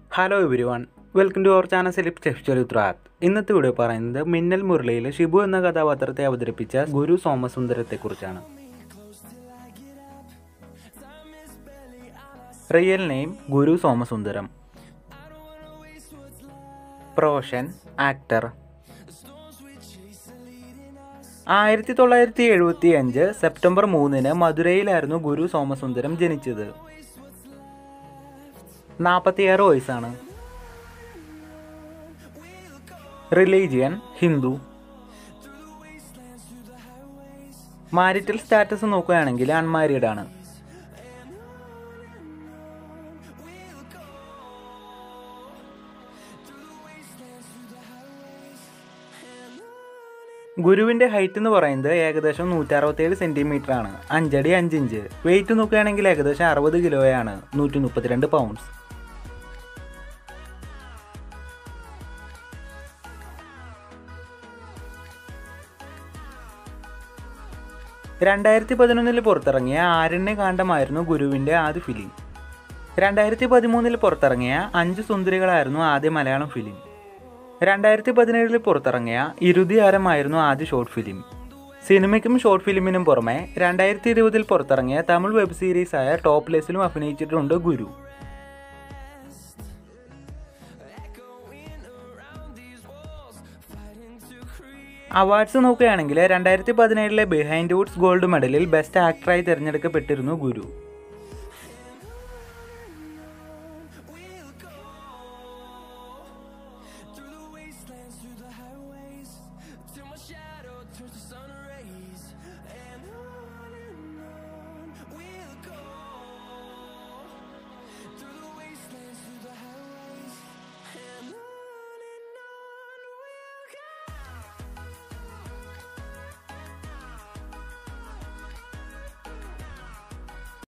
hello everyone welcome to our channel സെലിപ് ടെക്സ്റ്റൽ ഉത്രാത്ത് ഇന്നത്തെ വീഡിയോ പറയുന്നത് മിന്നൽ മുരളിയിലെ ഷിബു എന്ന കഥാപാത്രത്തെ അവതരിപ്പിച്ച ഗുരു സോമസുന്ദരത്തെക്കുറിച്ചാണ് real name Guru Somasundaram profession actor ആയിരത്തി തൊള്ളായിരത്തി എഴുപത്തി അഞ്ച് സെപ്റ്റംബർ മൂന്നിന് മധുരയിലായിരുന്നു ഗുരു സോമസുന്ദരം ജനിച്ചത് നാൽപ്പത്തിയാറ് വയസ്സാണ് റിലീജിയൻ ഹിന്ദു മാരിറ്റൽ സ്റ്റാറ്റസ് നോക്കുകയാണെങ്കിൽ അൺമാരീഡ് ആണ് ഗുരുവിന്റെ ഹൈറ്റ് എന്ന് പറയുന്നത് ഏകദേശം നൂറ്റി അറുപത്തേഴ് സെന്റിമീറ്റർ ആണ് അഞ്ചടി അഞ്ചിഞ്ച് വെയിറ്റ് നോക്കുകയാണെങ്കിൽ ഏകദേശം അറുപത് കിലോയാണ് നൂറ്റി മുപ്പത്തിരണ്ട് പൗണ്ട്സ് രണ്ടായിരത്തി പതിനൊന്നിൽ പുറത്തിറങ്ങിയ ആരണ്യകാന്ഡമായിരുന്നു ഗുരുവിന്റെ ആദ്യ ഫിലിം രണ്ടായിരത്തി പതിമൂന്നിൽ പുറത്തിറങ്ങിയ അഞ്ച് സുന്ദരികളായിരുന്നു ആദ്യ മലയാളം ഫിലിം രണ്ടായിരത്തി പതിനേഴിൽ പുറത്തിറങ്ങിയ ഇരുതിയാരമായിരുന്നു ആദ്യ ഷോർട്ട് ഫിലിം സിനിമയ്ക്കും ഷോർട്ട് ഫിലിമിനും പുറമെ രണ്ടായിരത്തി ഇരുപതിൽ പുറത്തിറങ്ങിയ തമിഴ് വെബ് സീരീസായ ടോപ്ലെസ്സിലും അഭിനയിച്ചിട്ടുണ്ട് ഗുരു അവാർഡ്സ് നോക്കുകയാണെങ്കിൽ രണ്ടായിരത്തി പതിനേഴിലെ ബിഹൈൻഡ് വുഡ്സ് ഗോൾഡ് മെഡലിൽ ബെസ്റ്റ് ആക്ടറായി തിരഞ്ഞെടുക്കപ്പെട്ടിരുന്നു ഗുരു